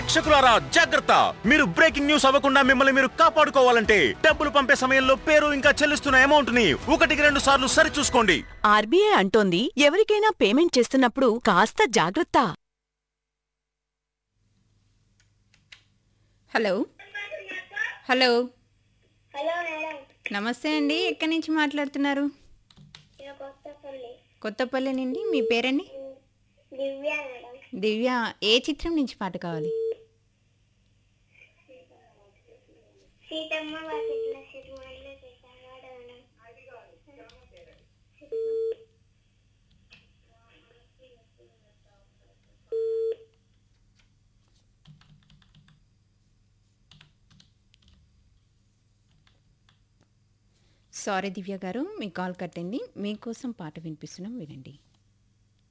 ప్రేక్షకులారా జాగ్రత్త మీరు breaking news అవ్వకుండా మిమ్మల్ని మీరు కాపాడుకోవాలంటే డబ్బులు పంపే సమయంలో పేరు ఇంకా చెల్లిస్తున్న అమౌంట్ ని ఒకటికి రెండు సార్లు సరిచూసుకోండి ఆర్బీఐ అంటోంది ఎవరికైనా పేమెంట్ చేస్తున్నప్పుడు కాస్త జాగ్రత్త హలో హలో హలో మేడం నమస్తే అండి ఎక్కడి నుంచి మాట్లాడుతున్నారు నేను కొత్తపల్లి కొత్తపల్లి నుండి మీ పేరండి దివ్య మేడం దివ్య ఏ చిత్రం నుంచి పాట కావాలి సీతమ్మ వాకిట్ల సిరిమల్లె చేశాడు మేడం సారీ దివ్య గారు మీ కాల్ కట్టండి మీకోసం పాట వినిపిస్తున్నాం వినండి